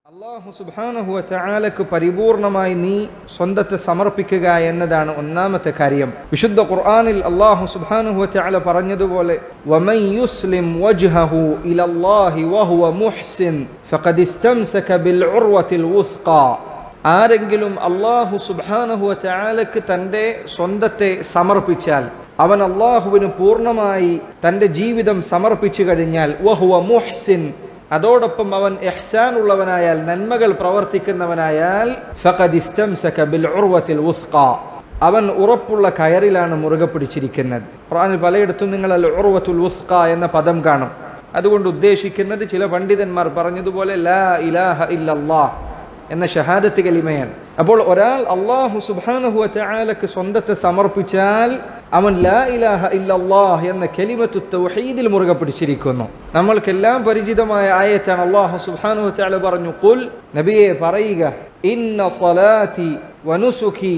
അള്ളാഹു സുബാനഹുവ ചാലക്ക് പരിപൂർണമായി നീ സ്വന്തത്തെ സമർപ്പിക്കുക എന്നതാണ് ഒന്നാമത്തെ കാര്യം വിശുദ്ധ ഖുർആനിൽ അള്ളാഹു സുബാനഹുവ ചാല പറഞ്ഞതുപോലെ وَمَنْ يُسْلِمْ وَجْهَهُ إِلَى اللَّهِ وَهُوَ مُحْسِنٌ فَقَدِ اسْتَمْسَكَ بِالْعُرْوَةِ الْوُثْقَى ആരെങ്കിലും അള്ളാഹു സുബാനഹുവ ചാലക്ക് തൻ്റെ സ്വന്തത്തെ സമർപ്പിച്ചാൽ അവൻ അള്ളാഹുവിന് പൂർണ്ണമായി തൻ്റെ ജീവിതം സമർപ്പിച്ചു കഴിഞ്ഞാൽ വഹുവ മുഹ്സിൻ അതോടൊപ്പം അവൻ ഇഹ്സാൻ ഉള്ളവനായാൽ നന്മകൾ പ്രവർത്തിക്കുന്നവനായാൽ ഫഖദ് ഇസ്തംസക ബിൽ ഉർവത്തിൽ ഉസ്ഖ അവൻ ഉറപ്പുള്ള കയറിലാണ് മുറുകെ പിടിച്ചിരിക്കുന്നത് ഖുർആനിൽ പലയിടത്തും നിങ്ങൾ അൽ ഉർവത്തുൽ ഉസ്ഖ എന്ന പദം കാണും അതുകൊണ്ട് ഉദ്ദേശിക്കുന്നത് ചില പണ്ഡിതന്മാർ പറഞ്ഞതുപോലെ ലാ ഇലാഹ ഇല്ലല്ലാഹ് എന്ന ഷഹാദത്ത് കലിമയാണ് അപ്പോൾ ഒരാൾ അള്ളാഹു സുബാനഹു തആലക്ക് സ്വന്തത്തെ സമർപ്പിച്ചാൽ അവൻ ലാ ഇലാഹ ഇല്ലല്ലാഹ് എന്ന കലിമത്തു തൗഹീദിൽ മുറുകെ പിടിച്ചിരിക്കുന്നു നമ്മൾക്കെല്ലാം പരിചിതമായ ആയത്താണ് അള്ളാഹു സുബ്ഹാനഹു തആല പറഞ്ഞു ഖുൽ നബിയെ പറയുക ഇന്ന സ്വലാത്തി വനുസുഖി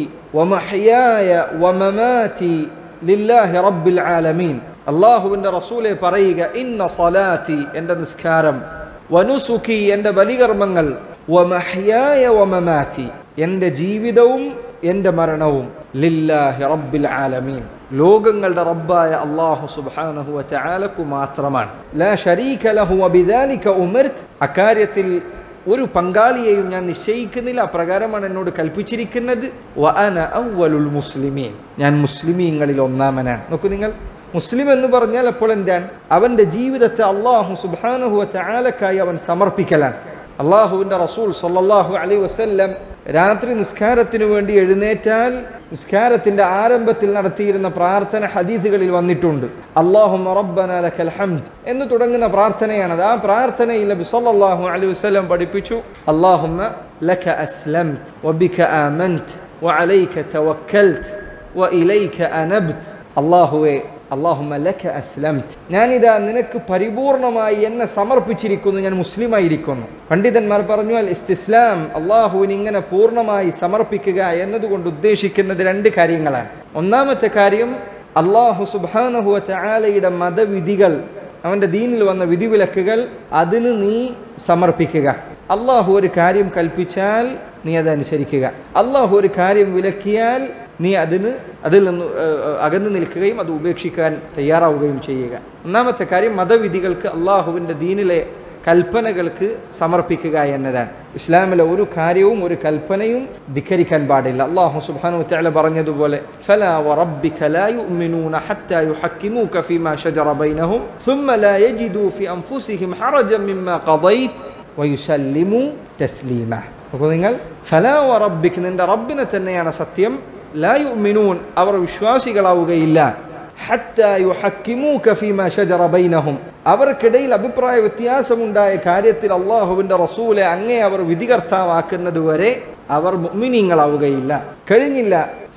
വമഹ്യായ വമമാതി ലില്ലാഹി റബ്ബിൽ ആലമീൻ അള്ളാഹുവിന്റെ റസൂലെ പറയുക ഇന്ന സ്വലാത്തി എൻ്റെ നിസ്കാരം വനുസുഖി എൻ്റെ ബലികർമ്മങ്ങൾ വമഹ്യായ വമമാതി എൻ്റെ ജീവിതവും എൻ്റെ മരണവും ലില്ലാഹി റബ്ബിൽ ആലമീൻ ലോകങ്ങളുടെ റബ്ബായ അള്ളാഹു സുബ്ഹാനഹു വതആലക്കു മാത്രമാണ് ലാ ശരീക ലഹു വബിദാലിക ഉമിർത് അക്കാര്യത്തിൽ ഒരു പങ്കാളിയെയും ഞാൻ നിശ്ചയിക്കുന്നില്ല അപ്രകാരമാണ് എന്നോട് കൽപ്പിച്ചിരിക്കുന്നത് വഅന അവ്വലുൽ മുസ്ലിമീൻ ഞാൻ മുസ്ലിമീങ്ങളിൽ ഒന്നാമനാണ് നോക്കൂ നിങ്ങൾ മുസ്ലിം എന്ന് പറഞ്ഞാൽ അപ്പോൾ എന്താണ് അവന്റെ ജീവിതത്തെ അള്ളാഹു സുബ്ഹാനഹു വതആലക്കായി അവൻ സമർപ്പിക്കലാണ് അള്ളാഹുവിന്റെ റസൂൽ സല്ലല്ലാഹു അലൈഹി വസല്ലം രാത്രി നിസ്കാരത്തിനു വേണ്ടി എഴുന്നേറ്റാൽ നിസ്കാരത്തിന്റെ ആരംഭത്തിൽ നടത്തിയിരുന്ന പ്രാർത്ഥന ഹദീസുകളിൽ വന്നിട്ടുണ്ട് അള്ളാഹു റബ്ബന ലക്കൽ ഹംദ് എന്ന് തുടങ്ങുന്ന പ്രാർത്ഥനയാണത് ആ പ്രാർത്ഥനയിൽ നബി സല്ലല്ലാഹു അലൈഹി വസല്ലം പഠിപ്പിച്ചു അള്ളാഹുമ്മ ലക അസ്ലംത് വബിക ആമൻത് വഅലൈക തവക്കൽത് വഇലൈക അനബ്ത് അള്ളാഹുവേ അള്ളാഹുമ്മ ലക അസ്ലംത് ഞാനിതാ നിനക്ക് പരിപൂർണമായി എന്നെ സമർപ്പിച്ചിരിക്കുന്നു ഞാൻ മുസ്ലിമായിരിക്കുന്നു പണ്ഡിതന്മാർ പറഞ്ഞു അൽ ഇസ്തിസ്ലാം അള്ളാഹുവിന് ഇങ്ങനെ പൂർണ്ണമായി സമർപ്പിക്കുക എന്നതുകൊണ്ട് ഉദ്ദേശിക്കുന്നത് രണ്ട് കാര്യങ്ങളാണ് ഒന്നാമത്തെ കാര്യം അള്ളാഹു സുബാനഹുവ ചാലയുടെ മതവിധികൾ അവന്റെ ദീനിൽ വന്ന വിധിവിലക്കുകൾ അതിന് നീ സമർപ്പിക്കുക അള്ളാഹു ഒരു കാര്യം കൽപ്പിച്ചാൽ നീ അതനുസരിക്കുക അള്ളാഹു ഒരു കാര്യം വിലക്കിയാൽ നീ അതിന് അതിൽ നിന്ന് അകന്നു നിൽക്കുകയും അത് ഉപേക്ഷിക്കാൻ തയ്യാറാവുകയും ചെയ്യുക ഒന്നാമത്തെ കാര്യം മതവിധികൾക്ക് അള്ളാഹുവിൻ്റെ ദീനിലെ കൽപ്പനകൾക്ക് സമർപ്പിക്കുക എന്നതാണ് ഇസ്ലാമിലെ ഒരു കാര്യവും ഒരു കൽപ്പനയും ധിക്കരിക്കാൻ പാടില്ല അള്ളാഹു സുബ്ഹാനഹു വതആല പറഞ്ഞതുപോലെ ഫലാ വറബ്ബിക ലാ യുഅ്മിനൂന ഹത്താ യുഹക്കിമൂക ഫീമാ ശജറ ബൈനഹും ثم لا يجدوا في أنفسهم حرجا مما قضيت ويسلموا تسليما അപ്പോൾ നിങ്ങൾ ഫലാ വറബ്ബിക് നിന്റെ റബ്ബിനെ തന്നെയാണ് സത്യം ലാ യുഅ്മിനൂൻ അവർ വിശ്വാസികളാവുകയില്ല അവർക്കിടയിൽ അഭിപ്രായ വ്യത്യാസമുണ്ടായ കാര്യത്തിൽ അള്ളാഹുവിന്റെ റസൂലെ അങ്ങേ അവർ വിധികർത്താവാക്കുന്നത് വരെ അവർ മുഅ്മിനീങ്ങളാവുകയില്ല കഴിഞ്ഞില്ല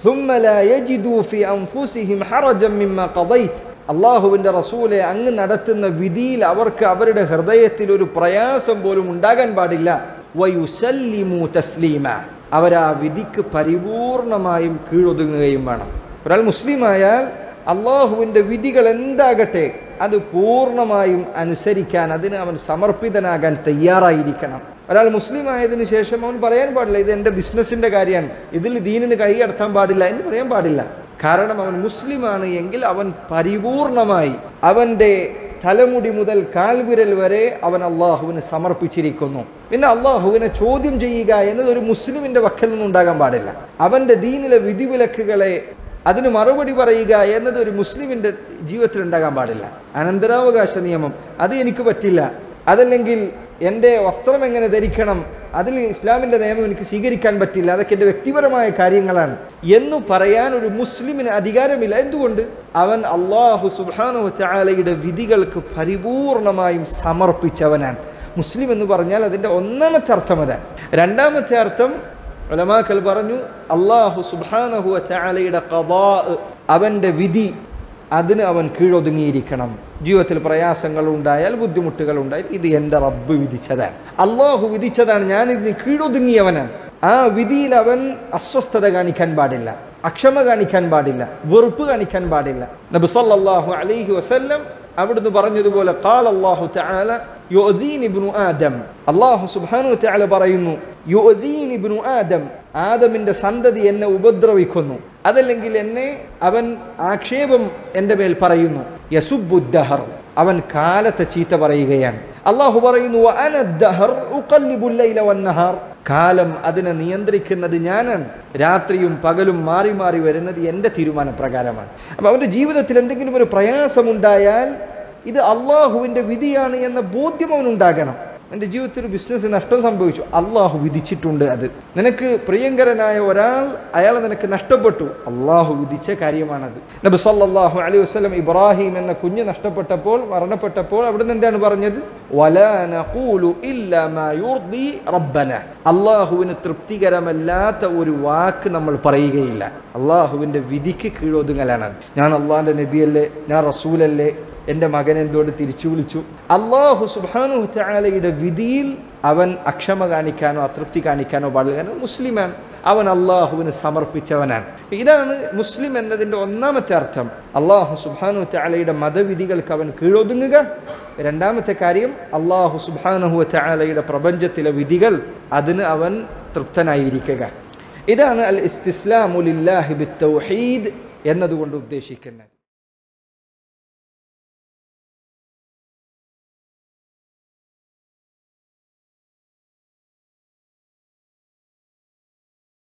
അള്ളാഹുവിന്റെ റസൂലെ അങ്ങ് നടത്തുന്ന വിധിയിൽ അവർക്ക് അവരുടെ ഹൃദയത്തിൽ ഒരു പ്രയാസം പോലും ഉണ്ടാകാൻ പാടില്ല വയുസല്ലിമു തസ്ലീമ അവർ ആ വിധിക്ക് പരിപൂർണമായും കീഴൊതുങ്ങുകയും വേണം ഒരാൾ മുസ്ലിമായാൽ അള്ളാഹുവിൻ്റെ വിധികൾ എന്താകട്ടെ അത് പൂർണ്ണമായും അനുസരിക്കാൻ അതിന് അവൻ സമർപ്പിതനാകാൻ തയ്യാറായിരിക്കണം ഒരാൾ മുസ്ലിം ആയതിനു ശേഷം അവൻ പറയാൻ പാടില്ല ഇത് എൻ്റെ ബിസിനസ്സിൻ്റെ കാര്യമാണ് ഇതിൽ ദീനിന് കൈയടത്താൻ പാടില്ല എന്ന് പറയാൻ പാടില്ല കാരണം അവൻ മുസ്ലിമാണ് എങ്കിൽ അവൻ പരിപൂർണമായി അവൻ്റെ തലമുടി മുതൽ കാൽവിരൽ വരെ അവൻ അള്ളാഹുവിന് സമർപ്പിച്ചിരിക്കുന്നു പിന്നെ അള്ളാഹുവിനെ ചോദ്യം ചെയ്യുക എന്നത് ഒരു മുസ്ലിമിന്റെ വക്കൽ നിന്നുണ്ടാകാൻ പാടില്ല അവന്റെ ദീനിലെ വിധിവിലക്കുകളെ അതിന് മറുപടി പറയുക എന്നത് ഒരു മുസ്ലിമിന്റെ ജീവിതത്തിൽ ഉണ്ടാകാൻ പാടില്ല അനന്തരാവകാശ നിയമം അത് എനിക്ക് പറ്റില്ല അതല്ലെങ്കിൽ എൻ്റെ വസ്ത്രം എങ്ങനെ ധരിക്കണം അതിൽ ഇസ്ലാമിന്റെ നിയമം എനിക്ക് സ്വീകരിക്കാൻ പറ്റില്ല അതൊക്കെ എൻ്റെ വ്യക്തിപരമായ കാര്യങ്ങളാണ് എന്ന് പറയാൻ ഒരു മുസ്ലിമിന് അധികാരമില്ല എന്തുകൊണ്ട് അവൻ അള്ളാഹു സുബാനു ചാലയുടെ വിധികൾക്ക് പരിപൂർണമായും സമർപ്പിച്ചവനാണ് മുസ്ലിം എന്ന് പറഞ്ഞാൽ അതിൻ്റെ ഒന്നാമത്തെ അർത്ഥം അതാണ് രണ്ടാമത്തെ അർത്ഥം ഉലമാക്കൽ പറഞ്ഞു അള്ളാഹു സുബാനഹു ചാലയുടെ കഥാ അവൻ്റെ വിധി അതിന് അവൻ കീഴൊതുങ്ങിയിരിക്കണം ജീവിതത്തിൽ പ്രയാസങ്ങൾ ഉണ്ടായാൽ ബുദ്ധിമുട്ടുകൾ ഉണ്ടായാൽ ഇത് എൻ്റെ റബ്ബ് വിധിച്ചതാണ് അള്ളാഹു വിധിച്ചതാണ് ഞാൻ ഇതിന് കീഴൊതുങ്ങിയവനാണ് ആ വിധിയിൽ അവൻ അസ്വസ്ഥത കാണിക്കാൻ പാടില്ല അക്ഷമ കാണിക്കാൻ പാടില്ല വെറുപ്പ് കാണിക്കാൻ പാടില്ല നബി സല്ലല്ലാഹു അലൈഹി വസല്ലം അവിടുന്ന് പറഞ്ഞതുപോലെ കാൽ അള്ളാഹു തആല യുഅദീൻ ഇബ്നു ആദം അള്ളാഹു സുബ്ഹാനഹു തആല പറയുന്നു യുഅദീൻ ഇബ്നു ആദം ആദമിന്റെ സന്തതി എന്നെ ഉപദ്രവിക്കുന്നു അതല്ലെങ്കിൽ എന്നെ അവൻ ആക്ഷേപം എൻ്റെ മേൽ പറയുന്നു യസുബുദ്ദഹർ അവൻ കാലത്തെ ചീത്ത പറയുകയാണ് അള്ളാഹു പറയുന്നു "വഅന അദ്ദഹർ ഉഖല്ലിബുൽ ലൈല വന്നഹാർ." കാലം അതിനെ നിയന്ത്രിക്കുന്നത് ഞാനാണ് രാത്രിയും പകലും മാറി മാറി വരുന്നത് എൻ്റെ തീരുമാനപ്രകാരമാണ് അപ്പൊ അവന്റെ ജീവിതത്തിൽ എന്തെങ്കിലും ഒരു പ്രയാസമുണ്ടായാൽ ഇത് അള്ളാഹുവിന്റെ വിധിയാണ് എന്ന ബോധ്യം അവനുണ്ടാകണം എൻ്റെ ജീവിതത്തിൽ ഒരു ബിസിനസ് നഷ്ടം സംഭവിച്ചു അള്ളാഹു വിധിച്ചിട്ടുണ്ട് അത് നിനക്ക് പ്രിയങ്കരനായ ഒരാൾ അയാളെ നിനക്ക് നഷ്ടപ്പെട്ടു അള്ളാഹു വിധിച്ച കാര്യമാണത് നബി സല്ലല്ലാഹു അലൈഹി വസല്ലം ഇബ്രാഹിം എന്ന കുഞ്ഞ് നഷ്ടപ്പെട്ടപ്പോൾ മരണപ്പെട്ടപ്പോൾ അവിടുന്ന് എന്താണ് പറഞ്ഞത് "വലാ നഖൂലു ഇല്ലാ മാ യുർദി റബ്ബന അള്ളാഹുവിന് തൃപ്തികരമല്ലാത്ത ഒരു വാക്ക് നമ്മൾ പറയുകയില്ല അള്ളാഹുവിന്റെ വിധിക്ക് കീഴൊതുങ്ങലാണത് ഞാൻ അള്ളാഹിന്റെ നബിയല്ലേ ഞാൻ റസൂലല്ലേ എൻ്റെ മകൻ എന്തുകൊണ്ട് തിരിച്ചു വിളിച്ചു അള്ളാഹു സുബാനു താലയുടെ വിധിയിൽ അവൻ അക്ഷമ കാണിക്കാനോ അതൃപ്തി കാണിക്കാനോ പാടില്ല കാരണം മുസ്ലിമാണ് അവൻ അള്ളാഹുവിന് സമർപ്പിച്ചവനാണ് ഇതാണ് മുസ്ലിം എന്നതിൻ്റെ ഒന്നാമത്തെ അർത്ഥം അള്ളാഹു സുബാനു താലയുടെ മതവിധികൾക്ക് അവൻ കീഴൊതുങ്ങുക രണ്ടാമത്തെ കാര്യം അള്ളാഹു സുബാനഹു താലയുടെ പ്രപഞ്ചത്തിലെ വിധികൾ അതിന് അവൻ തൃപ്തനായിരിക്കുക ഇതാണ് അൽ ഇസ്തിസ്ലാമുലില്ലാഹി ബിത്തൗഹീദ് എന്നതുകൊണ്ട് ഉദ്ദേശിക്കുന്നത്